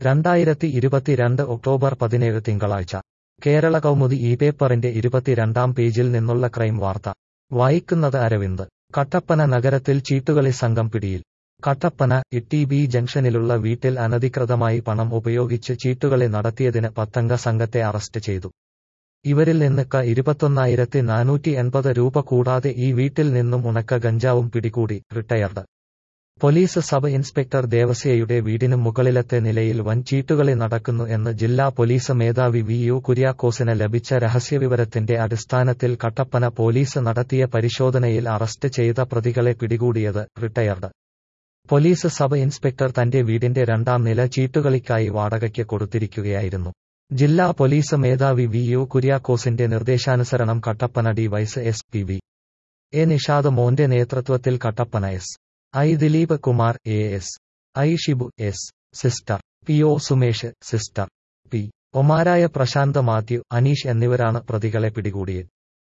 രണ്ടായിരത്തി ഇരുപത്തിരണ്ട് ഒക്ടോബർ പതിനേഴ് തിങ്കളാഴ്ച കേരള കൗമുദി ഈ പേപ്പറിന്റെ ഇരുപത്തിരണ്ടാം പേജിൽ നിന്നുള്ള ക്രൈം വാർത്ത വായിക്കുന്നത് അരവിന്ദ് കട്ടപ്പന നഗരത്തിൽ ചീട്ടുകളി സംഘം പിടിയിൽ കട്ടപ്പന ഇട്ടി ബി ജംഗ്ഷനിലുള്ള വീട്ടിൽ അനധികൃതമായി പണം ഉപയോഗിച്ച് ചീട്ടുകളി നടത്തിയതിന് പത്തംഗ സംഘത്തെ അറസ്റ്റ് ചെയ്തു ഇവരിൽ നിന്ന് ക ഇരുപത്തൊന്നായിരത്തി നാനൂറ്റി എൺപത് രൂപ കൂടാതെ ഈ വീട്ടിൽ നിന്നും ഉണക്ക ഗഞ്ചാവും പിടികൂടി റിട്ടയർഡ് പോലീസ് സബ് ഇൻസ്പെക്ടർ ദേവസ്യയുടെ വീടിന് മുകളിലത്തെ നിലയിൽ വൻ ചീട്ടുകളി നടക്കുന്നു എന്ന് ജില്ലാ പോലീസ് മേധാവി വി യു കുര്യാക്കോസിന് ലഭിച്ച രഹസ്യവിവരത്തിന്റെ അടിസ്ഥാനത്തിൽ കട്ടപ്പന പോലീസ് നടത്തിയ പരിശോധനയിൽ അറസ്റ്റ് ചെയ്ത പ്രതികളെ പിടികൂടിയത് റിട്ടയർഡ് പോലീസ് സബ് ഇൻസ്പെക്ടർ തന്റെ വീടിന്റെ രണ്ടാം നില ചീട്ടുകളിക്കായി വാടകയ്ക്ക് കൊടുത്തിരിക്കുകയായിരുന്നു ജില്ലാ പോലീസ് മേധാവി വി യു കുര്യാക്കോസിന്റെ നിർദ്ദേശാനുസരണം Kattappana D Y S P V A Nishad മോന്റെ നേതൃത്വത്തിൽ Kattappana S I Dileep Kumar A S I Shibu S sister P O Sumesh sister P ഒമാരായ പ്രശാന്ത് മാത്യു അനീഷ് എന്നിവരാണ് പ്രതികളെ പിടികൂടിയത്